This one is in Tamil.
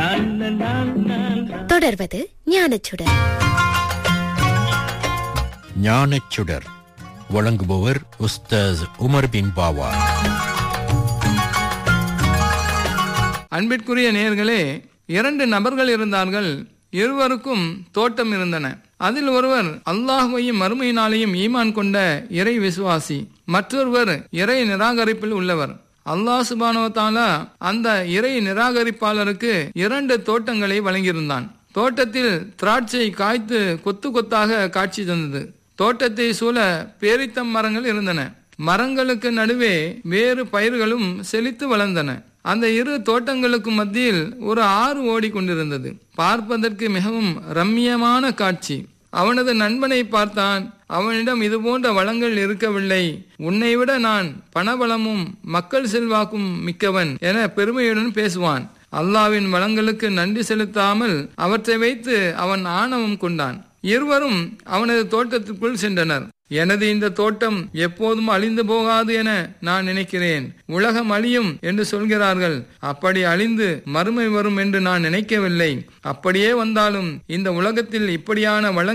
தொடர்வது ஞானச்சுடர் ஞானச்சுடர் வழங்குபவர் உஸ்தாஸ் உமர் பின் பாவா அன்பிற்குரிய நேயர்களே இரண்டு நபர்கள் இருந்தார்கள் இருவருக்கும் தோட்டம் இருந்தன அதில் ஒருவர் அல்லாஹுவையும் மறுமை நாளையும் ஈமான் கொண்ட இறை விசுவாசி மற்றொருவர் இறை நிராகரிப்பில் உள்ளவர் அல்லாஹ் சுபானோத்தாலா அந்த இறை நிராகரிப்பாளருக்கு இரண்டு தோட்டங்களை வழங்கியிருந்தான் தோட்டத்தில் திராட்சை காய்த்து கொத்து கொத்தாக காட்சி தந்தது தோட்டத்தை சூழ பேரித்தம் மரங்கள் இருந்தன மரங்களுக்கு நடுவே வேறு பயிர்களும் செழித்து வளர்ந்தன அந்த இரு தோட்டங்களுக்கு மத்தியில் ஒரு ஆறு ஓடிக்கொண்டிருந்தது பார்ப்பதற்கு மிகவும் ரம்மியமான காட்சி அவனது நண்பனை பார்த்தான் அவனிடம் இது போன்ற வளங்கள் இருக்கவில்லை உன்னை விட நான் பணபலமும் மக்கள் செல்வாக்கும் மிக்கவன் என பெருமையுடன் பேசுவான் அல்லாவின் வளங்களுக்கு நன்றி செலுத்தாமல் அவற்றை வைத்து அவன் ஆணவம் கொண்டான் இருவரும் அவனது தோட்டத்திற்குள் சென்றனர் எனது இந்த தோட்டம் எப்போதும் அழிந்து போகாது என நான் நினைக்கிறேன் உலகம் அழியும் என்று சொல்கிறார்கள் அப்படி அழிந்து மறுமை வரும் என்று நான் நினைக்கவில்லை அப்படியே வந்தாலும் இந்த உலகத்தில் இப்படியான வளங்கள்